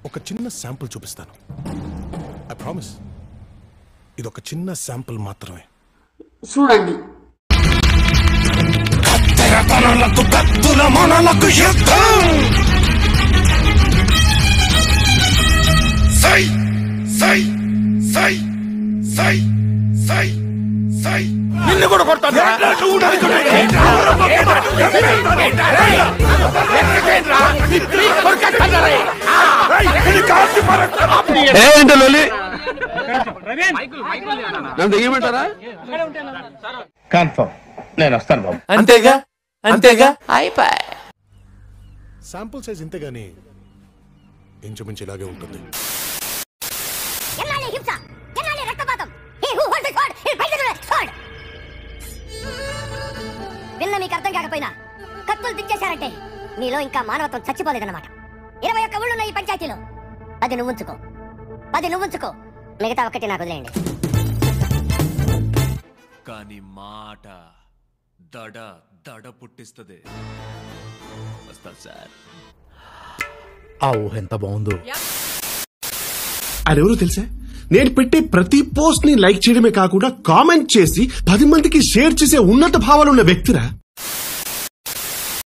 ఒక చిన్న శాంపుల్ చూపిస్తాను ఐ ప్రామిస్ ఇది ఒక చిన్న శాంపుల్ మాత్రమే చూడండి తెరతనలకు కత్తుల మనలకు యుద్ధం సై సై సై సై సై సై నిన్ను కూడా కొడతాను ఏంటి లొల్లి నన్ను దిగమంటారా కన్ఫర్మ్ నేను వస్తాను బాబు అంతేగా అంతేగా అయిపోయి శాంపుల్ సైజ్ ఇంతే గానీ ఇంచుమించు ఇలాగే ఉంటుంది ఎన్నాళ్ళి హింస ఎన్నాళ్ళి రక్తపాతం He who holds the sword, he fights with the sword. విన్న మీకు అర్థం కాకపోయినా కత్తులు దించేశారంటే మీలో ఇంకా మానవత్వం చచ్చిపోలేదన్నమాట ఇరవై ఒక్క ఊళ్ళున్న ఈ పంచాయతీలో పది నువ్వుంచుకో పది నువ్వుంచుకో మిగతా ఒక్కటి నాకు వదిలేయండి కానీ మాట దడ దడ పుట్టిస్తుంది వస్తా సార్ ఆ ఊహ ఎంత బాగుందో అదెవరో తెలుసా నేను పెట్టే ప్రతి పోస్ట్ ని లైక్ చేయడమే కాకుండా కామెంట్ చేసి పది మందికి షేర్ చేసే ఉన్నత భావాలున్న వ్యక్తిరా